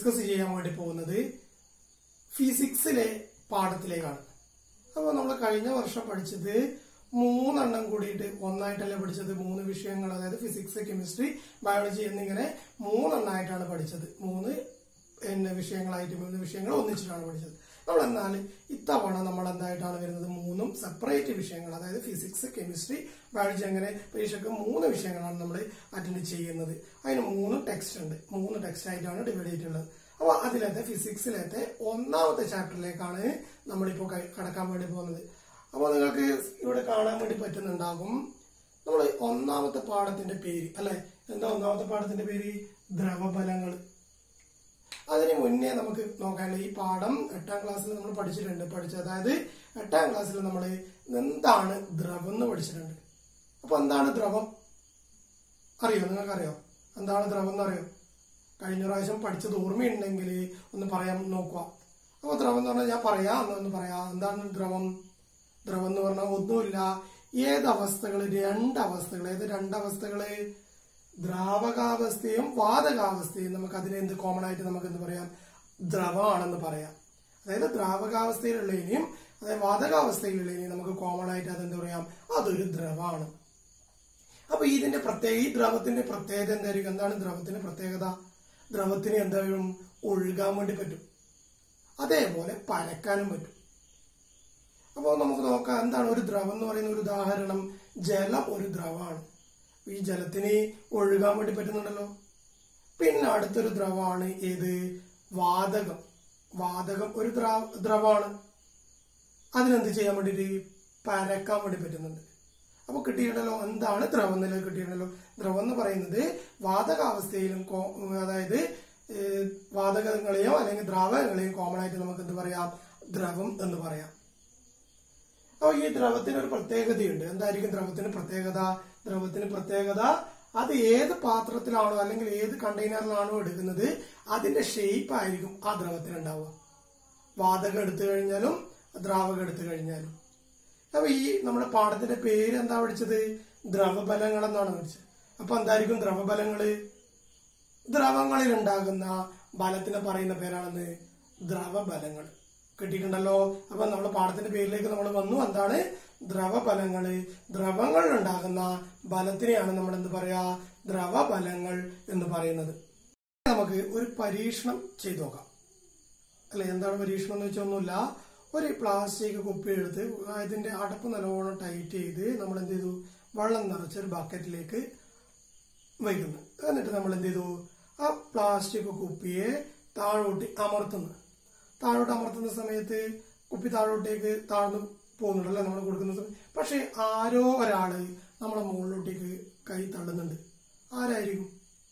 discuss ചെയ്യാൻ വേണ്ടി പോകുന്നത് ഫിസിക്സിലെ പാഠത്തിലേക്കാണ് അപ്പോൾ നമ്മൾ കഴിഞ്ഞ വർഷം പഠിച്ചത് മൂന്നെണ്ണം കൂടിയിട്ട് ഒന്നായിട്ടല്ല പഠിച്ചത് മൂന്ന് വിഷയങ്ങൾ അതായത് ഫിസിക്സ് കെമിസ്ട്രി ബയോളജി എന്നിങ്ങനെ മൂന്നെണ്ണമായിട്ടാണ് പഠിച്ചത് മൂന്ന് പിന്നെ വിഷയങ്ങളായിട്ട് മൂന്ന് വിഷയങ്ങൾ ഒന്നിച്ചിട്ടാണ് പഠിച്ചത് നമ്മൾ എന്നാൽ ഇത്തവണ നമ്മൾ എന്തായിട്ടാണ് വരുന്നത് മൂന്നും സെപ്പറേറ്റ് വിഷയങ്ങൾ അതായത് ഫിസിക്സ് കെമിസ്ട്രി ബയോളജി അങ്ങനെ പരീക്ഷയ്ക്ക് മൂന്ന് വിഷയങ്ങളാണ് നമ്മൾ അറ്റൻഡ് ചെയ്യുന്നത് അതിന് മൂന്ന് ടെക്സ്റ്റ് ഉണ്ട് മൂന്ന് ടെക്സ്റ്റ് ആയിട്ടാണ് ഡിവൈഡ് ചെയ്തിട്ടുള്ളത് അപ്പോൾ അതിലത്തെ ഫിസിക്സിലത്തെ ഒന്നാമത്തെ ചാപ്റ്ററിലേക്കാണ് നമ്മളിപ്പോൾ ക- കടക്കാൻ വേണ്ടി പോകുന്നത് അപ്പോൾ നിങ്ങൾക്ക് ഇവിടെ കാണാൻ വേണ്ടി പറ്റുന്നുണ്ടാകും നമ്മൾ ഒന്നാമത്തെ പാഠത്തിന്റെ പേര് അല്ലെ എന്താ ഒന്നാമത്തെ പാഠത്തിന്റെ പേര് ദ്രവബലങ്ങൾ അതിന് മുന്നേ നമുക്ക് നോക്കാനുള്ള ഈ പാഠം എട്ടാം ക്ലാസ്സിൽ നമ്മൾ പഠിച്ചിട്ടുണ്ട് പഠിച്ചത് അതായത് എട്ടാം ക്ലാസ്സിൽ നമ്മൾ എന്താണ് ദ്രവം എന്ന് പഠിച്ചിട്ടുണ്ട് അപ്പൊ എന്താണ് ദ്രവം അറിയോ നിങ്ങൾക്കറിയോ എന്താണ് ദ്രവം എന്ന് അറിയോ കഴിഞ്ഞ പ്രാവശ്യം പഠിച്ചത് ഓർമ്മയുണ്ടെങ്കിൽ ഒന്ന് പറയാൻ നോക്കുക അപ്പൊ ദ്രവം എന്ന് പറഞ്ഞാൽ ഞാൻ പറയാം എന്നൊന്ന് പറയാം എന്താണ് ദ്രവം ദ്രവം എന്ന് പറഞ്ഞാൽ ഒന്നുമില്ല ഏത് അവസ്ഥകൾ രണ്ട് അവസ്ഥകൾ ഏത് രണ്ടവസ്ഥകള് ദ്രാവകാവസ്ഥയും വാതകാവസ്ഥയും നമുക്ക് അതിനെ എന്ത് കോമൺ ആയിട്ട് നമുക്ക് എന്ത് പറയാം ദ്രവമാണെന്ന് പറയാം അതായത് ദ്രാവകാവസ്ഥയിലുള്ളതിനെയും അതായത് വാതകാവസ്ഥയിലുള്ളതിനെയും നമുക്ക് കോമൺ ആയിട്ട് അതെന്ത് പറയാം അതൊരു ദ്രവമാണ് അപ്പൊ ഇതിന്റെ പ്രത്യേക ഈ ദ്രവത്തിന്റെ പ്രത്യേകത എന്തായിരിക്കും എന്താണ് ദ്രവത്തിന്റെ പ്രത്യേകത ദ്രവത്തിന് എന്തായാലും ഒഴുകാൻ വേണ്ടി പറ്റും അതേപോലെ പരക്കാനും പറ്റും അപ്പോൾ നമുക്ക് നോക്കാം എന്താണ് ഒരു ദ്രവം എന്ന് പറയുന്ന ഒരു ഉദാഹരണം ജലം ഒരു ദ്രവമാണ് ഈ ജലത്തിന് ഒഴുകാൻ വേണ്ടി പറ്റുന്നുണ്ടല്ലോ പിന്നെ അടുത്തൊരു ദ്രവമാണ് ഏത് വാതകം വാതകം ഒരു ദ്രാ- ദ്രവമാണ് അതിനെന്ത് ചെയ്യാൻ വേണ്ടിയിട്ട് പരക്കാൻ വേണ്ടി പറ്റുന്നുണ്ട് അപ്പൊ കിട്ടിയിട്ടുണ്ടല്ലോ എന്താണ് ദ്രവം നില കിട്ടിയിട്ടുണ്ടല്ലോ ദ്രവം എന്ന് പറയുന്നത് വാതകാവസ്ഥയിലും കോ- അതായത് ഏഹ്, വാതകങ്ങളെയോ അല്ലെങ്കിൽ ദ്രാവകങ്ങളെയോ കോമൺ ആയിട്ട് നമുക്ക് എന്ത് പറയാം ദ്രവം എന്ന് പറയാം അപ്പൊ ഈ ദ്രവത്തിന് ഒരു പ്രത്യേകതയുണ്ട് എന്തായിരിക്കും ദ്രവത്തിന് പ്രത്യേകത ദ്രവത്തിന് പ്രത്യേകത അത് ഏത് പാത്രത്തിലാണോ അല്ലെങ്കിൽ ഏത് കണ്ടെയ്നറിലാണോ എടുക്കുന്നത് അതിന്റെ ഷേപ്പ് ആയിരിക്കും ആ ദ്രവത്തിന് ഉണ്ടാവുക വാതകം എടുത്തു കഴിഞ്ഞാലും ദ്രാവകം എടുത്തു കഴിഞ്ഞാലും അപ്പൊ ഈ നമ്മുടെ പാഠത്തിന്റെ പേര് എന്താ പഠിച്ചത് ദ്രവബലങ്ങൾ എന്നാണ് പഠിച്ചത് അപ്പൊ എന്തായിരിക്കും ദ്രവബലങ്ങള് ദ്രവങ്ങളിൽ ഉണ്ടാകുന്ന ബലത്തിനെ പറയുന്ന പേരാണെന്ന് ദ്രവബലങ്ങൾ കിട്ടിയിട്ടുണ്ടല്ലോ അപ്പൊ നമ്മൾ പാഠത്തിന്റെ പേരിലേക്ക് നമ്മൾ വന്നു എന്താണ് ദ്രവബലങ്ങള് ദ്രവങ്ങളിൽ ഉണ്ടാകുന്ന ബലത്തിനെയാണ് നമ്മൾ എന്ത് പറയാ ദ്രവബലങ്ങൾ എന്ന് പറയുന്നത് നമുക്ക് ഒരു പരീക്ഷണം ചെയ്തു നോക്കാം അല്ലെ എന്താണ് പരീക്ഷണം എന്ന് വെച്ചാൽ ഒന്നുമില്ല ഒരു പ്ലാസ്റ്റിക് കുപ്പി എടുത്ത് അതിന്റെ അടപ്പ് നല്ലോണം ടൈറ്റ് ചെയ്ത് നമ്മൾ എന്ത് ചെയ്തു വെള്ളം നിറച്ച ഒരു ബക്കറ്റിലേക്ക് വയ്ക്കുന്നു എന്നിട്ട് നമ്മൾ എന്ത് ചെയ്തു ആ പ്ലാസ്റ്റിക് കുപ്പിയെ താഴോട്ട് അമർത്തുന്നു താഴോട്ട് അമർത്തുന്ന സമയത്ത് കുപ്പി താഴോട്ടേക്ക് താഴ്ന്നു പോകുന്നുണ്ടല്ലേ നമ്മൾ കൊടുക്കുന്ന സമയം പക്ഷെ ആരോ ഒരാള് നമ്മളെ മുകളിലോട്ടേക്ക് കൈ തള്ളുന്നുണ്ട് ആരായിരിക്കും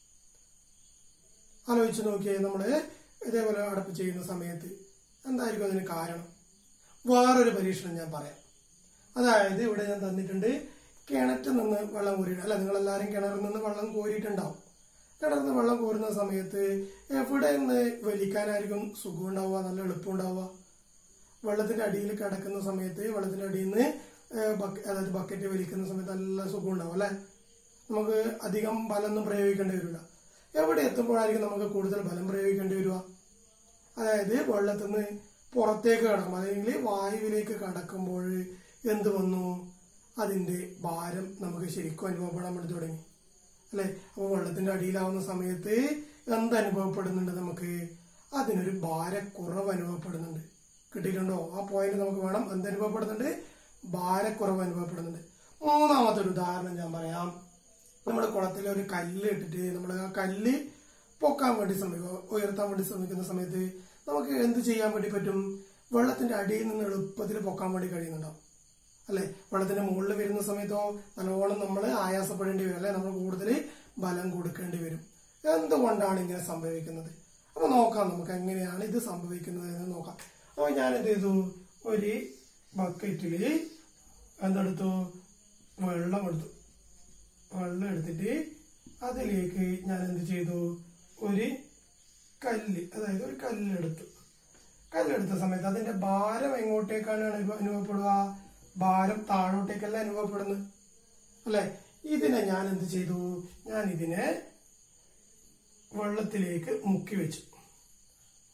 ആലോചിച്ച് നോക്കിയേ നമ്മള് ഇതേപോലെ അടപ്പ് ചെയ്യുന്ന സമയത്ത് എന്തായിരിക്കും അതിന് കാരണം വേറൊരു പരീക്ഷണം ഞാൻ പറയാം അതായത് ഇവിടെ ഞാൻ തന്നിട്ടുണ്ട് കിണറ്റിൽ നിന്ന് വെള്ളം കോരിയിട്ട് അല്ല നിങ്ങൾ എല്ലാവരും കിണറിൽ നിന്ന് വെള്ളം കോരിയിട്ടുണ്ടാവും കിണറിൽ നിന്ന് വെള്ളം കോരുന്ന സമയത്ത് എവിടെ നിന്ന് വലിക്കാനായിരിക്കും സുഖം ഉണ്ടാവുക നല്ല എളുപ്പം ഉണ്ടാവുക വെള്ളത്തിന്റെ അടിയിൽ കിടക്കുന്ന സമയത്ത് വെള്ളത്തിന്റെ അടിയിൽ നിന്ന് ഏഹ് ബക്ക- അതായത് ബക്കറ്റ് വലിക്കുന്ന സമയത്ത് നല്ല സുഖം ഉണ്ടാവും അല്ലെ നമുക്ക് അധികം ബലമൊന്നും പ്രയോഗിക്കേണ്ടി വരില്ല എവിടെ എത്തുമ്പോഴായിരിക്കും നമുക്ക് കൂടുതൽ ബലം പ്രയോഗിക്കേണ്ടി വരിക അതായത് വെള്ളത്തിൽ നിന്ന് പുറത്തേക്ക് കടക്കും അല്ലെങ്കിൽ വായുവിലേക്ക് കടക്കുമ്പോൾ എന്ത് വന്നു അതിന്റെ ഭാരം നമുക്ക് ശരിക്കും അനുഭവപ്പെടാൻ വേണ്ടി തുടങ്ങി അല്ലെ അപ്പൊ വെള്ളത്തിന്റെ അടിയിലാവുന്ന സമയത്ത് എന്ത് അനുഭവപ്പെടുന്നുണ്ട് നമുക്ക് അതിനൊരു ഭാരക്കുറവ് അനുഭവപ്പെടുന്നുണ്ട് കിട്ടിയിട്ടുണ്ടോ ആ പോയിന്റ് നമുക്ക് വേണം എന്ത് അനുഭവപ്പെടുന്നുണ്ട് ഭാരക്കുറവ് അനുഭവപ്പെടുന്നുണ്ട് മൂന്നാമത്തെ ഒരു ഉദാഹരണം ഞാൻ പറയാം നമ്മൾ കുളത്തിൽ ഒരു കല്ല് ഇട്ടിട്ട് നമ്മൾ ആ കല്ല് പൊക്കാൻ വേണ്ടി ശ്രമിക്കുക ഉയർത്താൻ വേണ്ടി ശ്രമിക്കുന്ന സമയത്ത് നമുക്ക് എന്ത് ചെയ്യാൻ വേണ്ടി പറ്റും വെള്ളത്തിന്റെ അടിയിൽ നിന്ന് എളുപ്പത്തിൽ പൊക്കാൻ വേണ്ടി കഴിയുന്നുണ്ടാവും അല്ലെ വെള്ളത്തിന്റെ മുകളിൽ വരുന്ന സമയത്തോ നല്ലോണം നമ്മൾ ആയാസപ്പെടേണ്ടി വരും അല്ലെ നമ്മൾ കൂടുതൽ ബലം കൊടുക്കേണ്ടി വരും എന്തുകൊണ്ടാണ് ഇങ്ങനെ സംഭവിക്കുന്നത് അപ്പൊ നോക്കാം നമുക്ക് എങ്ങനെയാണ് ഇത് സംഭവിക്കുന്നത് എന്ന് നോക്കാം അപ്പൊ ഞാൻ എന്ത് ചെയ്തു ഒരു ബക്കറ്റില് എന്തെടുത്തു വെള്ളം എടുത്തു വെള്ളം എടുത്തിട്ട് അതിലേക്ക് ഞാൻ എന്ത് ചെയ്തു ഒരു കല്ല് അതായത് ഒരു കല്ലെടുത്തു കല്ലെടുത്ത സമയത്ത് അതിന്റെ ഭാരം എങ്ങോട്ടേക്കാണ് അനുഭവ- അനുഭവപ്പെടുക ഭാരം താഴോട്ടേക്കല്ല അനുഭവപ്പെടുന്നത് അല്ലെ ഇതിനെ ഞാൻ എന്ത് ചെയ്തു ഞാൻ ഇതിനെ വെള്ളത്തിലേക്ക് മുക്കി വെച്ചു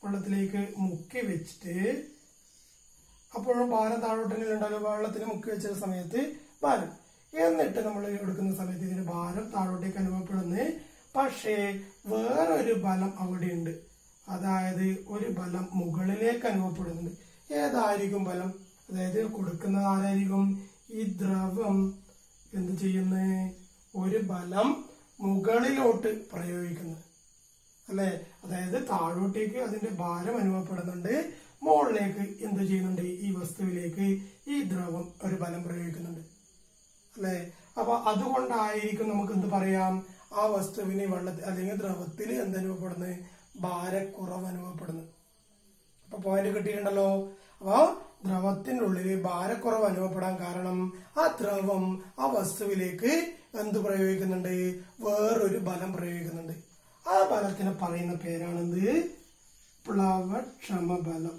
വെള്ളത്തിലേക്ക് മുക്കി വെച്ചിട്ട് അപ്പോഴും ഭാരം താഴോട്ടെങ്കിലും ഉണ്ടല്ലോ വെള്ളത്തിന് മുക്കി വെച്ച സമയത്ത് ഭാരം എന്നിട്ട് നമ്മൾ എടുക്കുന്ന സമയത്ത് ഇതിന് ഭാരം താഴോട്ടേക്ക് അനുഭവപ്പെടുന്നു പക്ഷേ വേറൊരു ബലം അവിടെയുണ്ട് അതായത് ഒരു ബലം മുകളിലേക്ക് അനുഭവപ്പെടുന്നുണ്ട് ഏതായിരിക്കും ബലം അതായത് കൊടുക്കുന്നത് ആരായിരിക്കും ഈ ദ്രവം എന്ത് ചെയ്യുന്നു ഒരു ബലം മുകളിലോട്ട് പ്രയോഗിക്കുന്നു അല്ലെ അതായത് താഴോട്ടേക്ക് അതിന്റെ ഭാരം അനുഭവപ്പെടുന്നുണ്ട് മുകളിലേക്ക് എന്ത് ചെയ്യുന്നുണ്ട് ഈ വസ്തുവിലേക്ക് ഈ ദ്രവം ഒരു ബലം പ്രയോഗിക്കുന്നുണ്ട് അല്ലെ അപ്പൊ അതുകൊണ്ടായിരിക്കും നമുക്ക് എന്ത് പറയാം ആ വസ്തുവിന് വെള്ളത്തിൽ അല്ലെങ്കിൽ ദ്രവത്തിൽ എന്ത് അനുഭവപ്പെടുന്നത് ഭാരക്കുറവ് അനുഭവപ്പെടുന്നത് അപ്പൊ പോയിന്റ് കിട്ടിയിട്ടുണ്ടല്ലോ അപ്പൊ ദ്രവത്തിന്റെ ഉള്ളിൽ ഭാരക്കുറവ് അനുഭവപ്പെടാൻ കാരണം ആ ദ്രവം ആ വസ്തുവിലേക്ക് എന്ത് പ്രയോഗിക്കുന്നുണ്ട് വേറൊരു ബലം പ്രയോഗിക്കുന്നുണ്ട് ആ ബലത്തിന് പറയുന്ന പേരാണെന്ത് പ്ലവക്ഷമ ബലം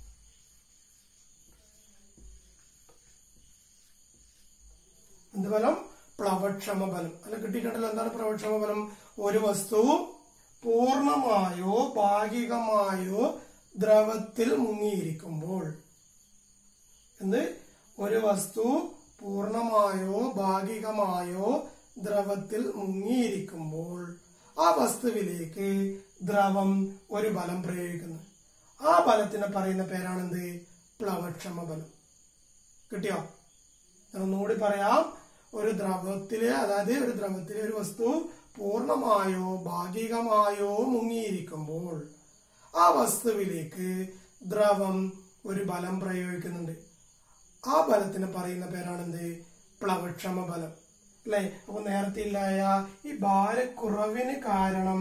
എന്ത് ബലം പ്ലവക്ഷമ ബലം അല്ല കിട്ടിയിട്ടുണ്ടല്ലോ എന്താണ് പ്ലവക്ഷമ ബലം ഒരു വസ്തു പൂർണമായോ ഭാഗികമായോ ദ്രവത്തിൽ മുങ്ങിയിരിക്കുമ്പോൾ എന്ത് ഒരു വസ്തു പൂർണമായോ ഭാഗികമായോ ദ്രവത്തിൽ മുങ്ങിയിരിക്കുമ്പോൾ ആ വസ്തുവിലേക്ക് ദ്രവം ഒരു ബലം പ്രയോഗിക്കുന്നു ആ ബലത്തിന് പറയുന്ന പേരാണെന്ത് പ്ലവക്ഷമ ബലം കിട്ടിയോ ഞാൻ ഒന്നുകൂടി പറയാം ഒരു ദ്രവത്തില് അതായത് ഒരു ദ്രവത്തിലെ ഒരു വസ്തു പൂർണമായോ ഭാഗികമായോ മുങ്ങിയിരിക്കുമ്പോൾ ആ വസ്തുവിലേക്ക് ദ്രവം ഒരു ബലം പ്രയോഗിക്കുന്നുണ്ട് ആ ബലത്തിന് പറയുന്ന പേരാണെന്ത് പ്ലവക്ഷമ ബലം അല്ലെ അപ്പൊ നേരത്തെ ഇല്ലായ ഈ ഭാരക്കുറവിന് കാരണം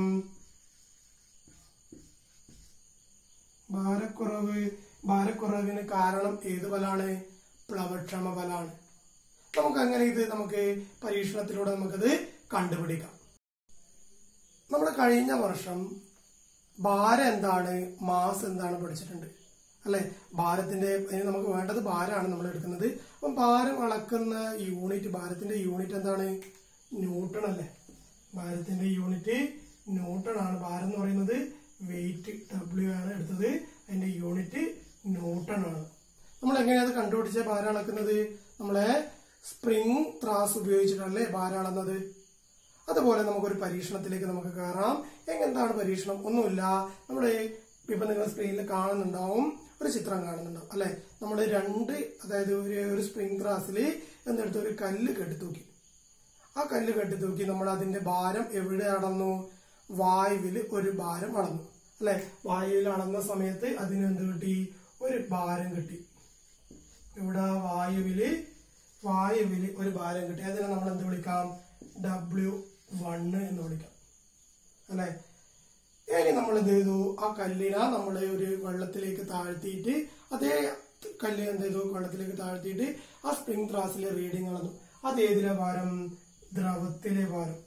ഭാരക്കുറവ് ഭാരക്കുറവിന് കാരണം ഏത് ബലാണ് പ്ലവക്ഷമ ബലാണ് നമുക്ക് അങ്ങനെ ഇത് നമുക്ക് പരീക്ഷണത്തിലൂടെ നമുക്കത് കണ്ടുപിടിക്കാം നമ്മൾ കഴിഞ്ഞ വർഷം ഭാരം എന്താണ് മാസ് എന്താണ് പഠിച്ചിട്ടുണ്ട് അല്ലെ ഭാരത്തിന്റെ ഇനി നമുക്ക് വേണ്ടത് ഭാരമാണ് നമ്മൾ എടുക്കുന്നത് അപ്പം ഭാരം അളക്കുന്ന യൂണിറ്റ് ഭാരത്തിന്റെ യൂണിറ്റ് എന്താണ് ന്യൂട്ടൺ അല്ലേ ഭാരത്തിന്റെ യൂണിറ്റ് ന്യൂട്ടൺ ആണ് ഭാരം എന്ന് പറയുന്നത് വെയിറ്റ് ഡബ്ല്യു ആണ് എടുത്തത് അതിന്റെ യൂണിറ്റ് ന്യൂട്ടൺ ആണ് നമ്മൾ എങ്ങനെയാണ് കണ്ടുപിടിച്ച ഭാരം അളക്കുന്നത് നമ്മളെ സ്പ്രിംഗ് ത്രാസ് ഉപയോഗിച്ചിട്ടല്ലേ ഭാരം അളന്നത് അതുപോലെ നമുക്കൊരു പരീക്ഷണത്തിലേക്ക് നമുക്ക് കയറാം എന്താണ് പരീക്ഷണം ഒന്നുമില്ല നമ്മുടെ ഇപ്പൊ നിങ്ങൾ സ്ക്രീനിൽ കാണുന്നുണ്ടാവും ഒരു ചിത്രം കാണുന്നുണ്ടാവും അല്ലെ നമ്മൾ രണ്ട് അതായത് ഒരു ഒരു സ്പ്രിംഗ് ത്രാസിൽ എന്നെടുത്ത് ഒരു കല്ല് കെട്ടിത്തൂക്കി ആ കല്ല് കെട്ടിത്തൂക്കി നമ്മൾ അതിന്റെ ഭാരം എവിടെ അളന്നു വായുവിൽ ഒരു ഭാരം അളന്നു അല്ലെ വായുവിൽ അളന്ന സമയത്ത് അതിന് എന്ത് കിട്ടി ഒരു ഭാരം കിട്ടി ഇവിടെ വായുവില് വായുവില് ഒരു ഭാരം കിട്ടി അതിനെ നമ്മൾ എന്ത് വിളിക്കാം ഡബ്ല്യു വണ്ണ് എന്ന് വിളിക്കാം അല്ലെ ഇനി നമ്മൾ എന്ത് ചെയ്തു ആ കല്ലിനെ നമ്മൾ ഒരു വെള്ളത്തിലേക്ക് താഴ്ത്തിയിട്ട് അതേ കല്ല് എന്ത് ചെയ്തു വെള്ളത്തിലേക്ക് താഴ്ത്തിയിട്ട് ആ സ്പ്രിംഗ് ത്രാസിലെ റീഡിങ് അളന്നു അത് ഏതിലെ ഭാരം ദ്രവത്തിലെ ഭാരം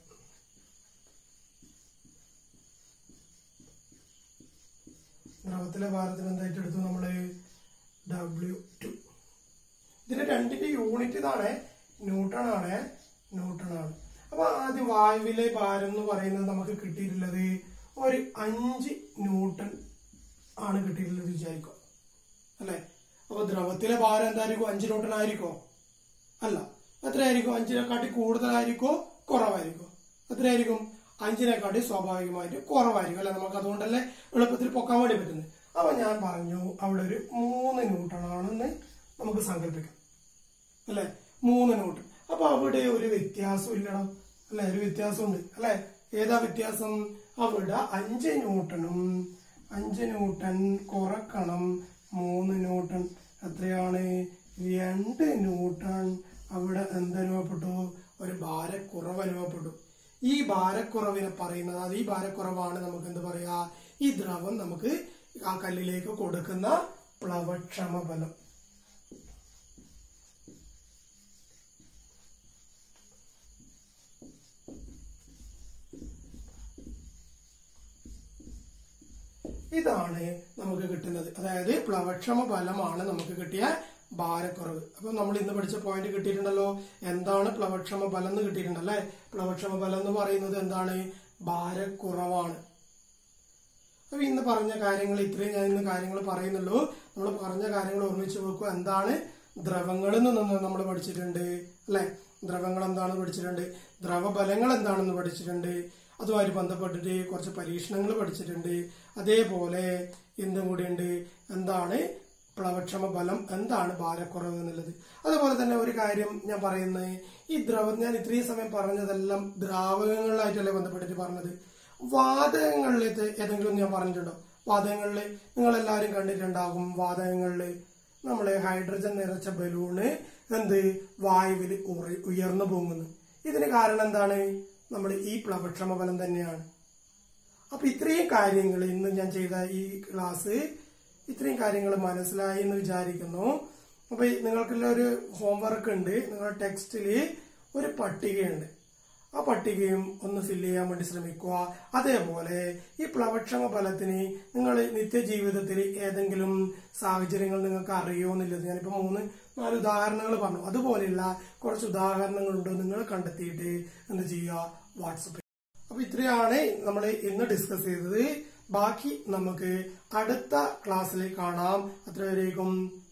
ദ്രവത്തിലെ ഭാരത്തിന് എന്തായിട്ട് എടുത്തു നമ്മള് ഡബ്ല്യു ടു ഇതിന്റെ രണ്ടിന്റെ യൂണിറ്റ് ഇതാണ് ന്യൂട്ടൺ ആണ് ന്യൂട്ടൺ ആണ് അപ്പൊ ആദ്യം വായുവിലെ ഭാരം എന്ന് പറയുന്നത് നമുക്ക് കിട്ടിയിട്ടുള്ളത് ഒരു അഞ്ച് ന്യൂട്ടൺ ആണ് കിട്ടിയിട്ടുള്ളത് വിചാരിക്കുക അല്ലെ അപ്പൊ ദ്രവത്തിലെ ഭാരം എന്തായിരിക്കും അഞ്ച് ന്യൂട്ടൺ ആയിരിക്കോ അല്ല എത്രയായിരിക്കും അഞ്ചിനെക്കാട്ടി കൂടുതലായിരിക്കോ കുറവായിരിക്കോ എത്രയായിരിക്കും അഞ്ചിനെക്കാട്ടി സ്വാഭാവികമായിട്ട് കുറവായിരിക്കും അല്ലെ നമുക്ക് അതുകൊണ്ടല്ലേ എളുപ്പത്തിൽ പൊക്കാൻ വേണ്ടി പറ്റുന്നത് അപ്പൊ ഞാൻ പറഞ്ഞു അവിടെ ഒരു മൂന്ന് ന്യൂട്ടൺ ആണെന്ന് നമുക്ക് സങ്കല്പിക്കാം അല്ലെ മൂന്ന് ന്യൂട്ടൺ അപ്പൊ അവിടെ ഒരു വ്യത്യാസം ഇല്ലണം അല്ലെ ഒരു വ്യത്യാസമുണ്ട് അല്ലെ ഏതാ വ്യത്യാസം അവിടെ അഞ്ച് ന്യൂട്ടണും അഞ്ച് ന്യൂട്ടൺ കുറക്കണം മൂന്ന് ന്യൂട്ടൺ എത്രയാണ് രണ്ട് ന്യൂട്ടൺ അവിടെ എന്തനുഭവപ്പെട്ടു ഒരു ഭാരക്കുറവ് അനുഭവപ്പെട്ടു ഈ ഭാരക്കുറവിനെ പറയുന്നത് അത് ഈ ഭാരക്കുറവാണ് നമുക്ക് എന്ത് പറയാ ഈ ദ്രവം നമുക്ക് ആ കല്ലിലേക്ക് കൊടുക്കുന്ന പ്ലവക്ഷമ ബലം ഇതാണ് നമുക്ക് കിട്ടുന്നത് അതായത് പ്ലവക്ഷമ ഫലമാണ് നമുക്ക് കിട്ടിയ ഭാരക്കുറവ് അപ്പൊ നമ്മൾ ഇന്ന് പഠിച്ച പോയിന്റ് കിട്ടിയിട്ടുണ്ടല്ലോ എന്താണ് പ്ലവക്ഷമ ഫലം എന്ന് കിട്ടിയിട്ടുണ്ടല്ലേ പ്ലവക്ഷമ ഫലം എന്ന് പറയുന്നത് എന്താണ് ഭാരക്കുറവാണ് അപ്പൊ ഇന്ന് പറഞ്ഞ കാര്യങ്ങൾ ഇത്രയും ഞാൻ ഇന്ന് കാര്യങ്ങൾ പറയുന്നുള്ളൂ നമ്മൾ പറഞ്ഞ കാര്യങ്ങൾ ഓർമ്മിച്ച് വെക്കുക എന്താണ് ദ്രവങ്ങളിൽ നിന്ന് നമ്മൾ പഠിച്ചിട്ടുണ്ട് അല്ലെ ദ്രവങ്ങൾ എന്താണെന്ന് പഠിച്ചിട്ടുണ്ട് ദ്രവബലങ്ങൾ എന്താണെന്ന് പഠിച്ചിട്ടുണ്ട് അതുമായി ബന്ധപ്പെട്ടിട്ട് കുറച്ച് പരീക്ഷണങ്ങൾ പഠിച്ചിട്ടുണ്ട് അതേപോലെ എന്തും കൂടിയുണ്ട് എന്താണ് പ്ലവക്ഷമ ബലം എന്താണ് ഭാരക്കുറവ് എന്നുള്ളത് അതുപോലെ തന്നെ ഒരു കാര്യം ഞാൻ പറയുന്നത് ഈ ദ്രവം ഞാൻ ഇത്രയും സമയം പറഞ്ഞതെല്ലാം ദ്രാവകങ്ങളായിട്ടല്ലേ ബന്ധപ്പെട്ടിട്ട് പറഞ്ഞത് വാതകങ്ങളിൽ ഏതെങ്കിലും ഞാൻ പറഞ്ഞിട്ടുണ്ടോ വാതകങ്ങളിൽ നിങ്ങൾ എല്ലാവരും കണ്ടിട്ടുണ്ടാകും വാതകങ്ങളിൽ നമ്മള് ഹൈഡ്രജൻ നിറച്ച ബലൂണ് എന്ത് വായുവിൽ ഉറി- ഉയർന്നു പോകുന്നു ഇതിന് കാരണം എന്താണ് നമ്മൾ ഈ പ്ലവക്ഷമ ബലം തന്നെയാണ് അപ്പൊ ഇത്രയും കാര്യങ്ങൾ ഇന്ന് ഞാൻ ചെയ്ത ഈ ക്ലാസ് ഇത്രയും കാര്യങ്ങൾ മനസ്സിലായി എന്ന് വിചാരിക്കുന്നു അപ്പൊ ഈ നിങ്ങൾക്കുള്ള ഒരു ഹോംവർക്ക് ഉണ്ട് നിങ്ങളുടെ ടെക്സ്റ്റില് ഒരു പട്ടികയുണ്ട് ആ പട്ടികയും ഒന്ന് ഫില്ല് ചെയ്യാൻ വേണ്ടി ശ്രമിക്കുക അതേപോലെ ഈ പ്ലവക്ഷമ ഫലത്തിന് നിങ്ങൾ നിത്യജീവിതത്തിൽ ഏതെങ്കിലും സാഹചര്യങ്ങൾ നിങ്ങൾക്ക് അറിയുമെന്നില്ലത് ഞാനിപ്പോ മൂന്ന് നാല് ഉദാഹരണങ്ങൾ പറഞ്ഞു അതുപോലെയുള്ള കുറച്ച് ഉദാഹരണങ്ങളുണ്ട് നിങ്ങൾ കണ്ടെത്തിയിട്ട് എന്ത് ചെയ്യുക വാട്സപ്പ് അപ്പൊ ഇത്രയാണ് നമ്മൾ ഇന്ന് ഡിസ്കസ് ചെയ്തത് ബാക്കി നമുക്ക് അടുത്ത ക്ലാസ്സിൽ കാണാം അത്രവരേക്കും